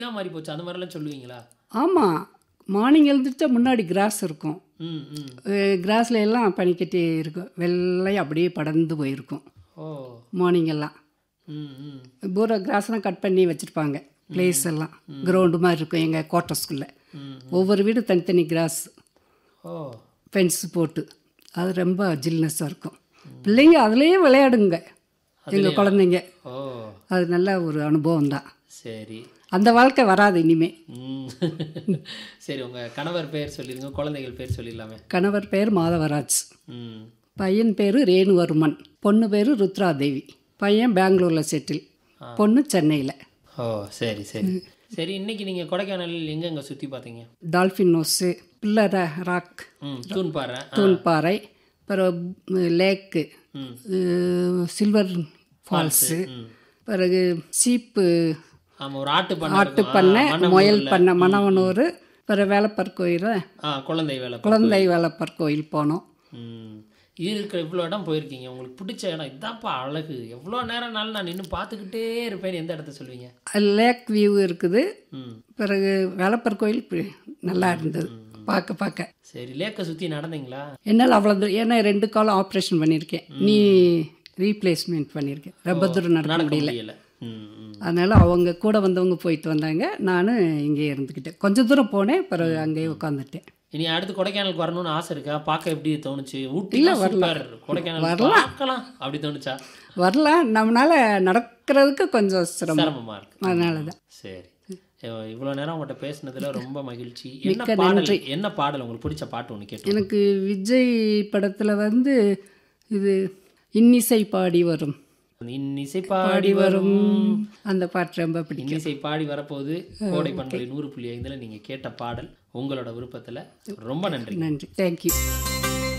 என்ன மாதிரி போச்சு அந்த மாதிரிலாம் சொல்லுவீங்களா ஆமாம் மார்னிங் எழுந்திரிச்சா முன்னாடி கிராஸ் இருக்கும் ம் ம் கிராஸில் எல்லாம் பனிக்கட்டி இருக்கும் வெள்ளை அப்படியே படர்ந்து போயிருக்கும் ஓ மார்னிங் எல்லாம் ம் ம் பூரா கிராஸ்லாம் கட் பண்ணி வச்சுருப்பாங்க பிளேஸ் எல்லாம் கிரவுண்டு மாதிரி இருக்கும் எங்கள் குவார்ட்டர்ஸ்குள்ளே ம். ஒவ்வொரு வீடு தனித்தனி கிராஸ் ஓ ஃபென்ஸ் போட்டு அது ரொம்ப ஜில்னஸாக இருக்கும் பிள்ளைங்க அதுலேயே விளையாடுங்க எங்கள் குழந்தைங்க ஓ அது நல்ல ஒரு அனுபவம் தான் சரி அந்த வாழ்க்கை வராது இனிமே ம் சரி உங்கள் கணவர் பேர் சொல்லிடுங்க குழந்தைகள் பேர் சொல்லிடலாமே கணவர் பேர் மாதவராஜ் ம் பையன் பேர் ரேணுவர்மன் பொண்ணு பேர் ருத்ராதேவி பையன் பெங்களூரில் செட்டில் பொண்ணு சென்னையில் ஓ சரி சரி சரி இன்னைக்கு நீங்கள் கொடைக்கானலில் எங்கெங்க சுற்றி பார்த்தீங்க டால்ஃபின் நோஸு பில்லர ராக் ம் தூண்பாறை ஆ, தூண்பாறை பிறகு லேக்கு ம். சில்வர் ஃபால்ஸு ம் பிறகு சீப்பு ஆமாம் ஒரு ஆட்டு பண்ணை ஆட்டு இருக்கும். ஆ, பண்ணை மன்னவனூர்ல. முயல் பண்ணை மணவனூர் பிறகு வேலப்பர் கோயில் ஆ குழந்தை வேலை குழந்தை வேலப்பர் கோயில் போனோம் ம் இருக்கிற இவ்வளோ இடம் போயிருக்கீங்க உங்களுக்கு பிடிச்ச இடம் இதான்ப்பா அழகு எவ்வளோ நேரம்னாலும் நான் நின்று பார்த்துக்கிட்டே இருப்பேன் எந்த இடத்த சொல்லுவீங்க லேக் வியூ இருக்குது ம் பிறகு வேலப்பர் கோயில் பி- நல்லா இருந்தது பார்க்க பார்க்க சரி லேக்கை சுற்றி நடந்தீங்களா என்னால் அவ்வளோ தூரம் ஏன்னா ரெண்டு காலம் ஆப்ரேஷன் பண்ணியிருக்கேன் நீ ரீப்ளேஸ்மெண்ட் பண்ணியிருக்கேன் ரொம்ப தூரம் நடக்க நடக்க முடியல முடியல ம் ம் அதனால் அவங்க கூட வந்தவங்க போயிட்டு வந்தாங்க நான் இங்கே இருந்துக்கிட்டேன் கொஞ்சம் தூரம் போனேன் பிறகு அங்கேயே உட்காந்துட்டேன் இனி அடுத்து கொடைக்கானலுக்கு வரணும்னு ஆசை இருக்கா பார்க்க எப்படி தோணுச்சு ஊட்டி சூப்பர் கொடைக்கானல் பார்க்கலாம் அப்படி தோணுச்சா வரலாம் நம்மளால் நடக்கிறதுக்கு கொஞ்சம் சிரமம் சிரமமா இருக்கு அதனால தான் சரி இவ்வ- இவ்வளவு நேரம் உங்கள்கிட்ட பேசுனதுல ரொம்ப மகிழ்ச்சி என்ன பாடல் என்ன பாடல் உங்களுக்கு பிடிச்ச பாட்டு ஒன்று கேட்டு எனக்கு விஜய் படத்தில் வந்து இது இன்னிசை பாடி வரும் இன்னிசை பாடி வரும் அந்த பாட்டு ரொம்ப பிடிக்கும் இன்னிசை பாடி வரப்போகுது கோடை பண்பலை நூறு புள்ளி ஐந்துல நீங்க கேட்ட பாடல் உங்களோட விருப்பத்துல ரொம்ப நன்றி நன்றி தேங்க்யூ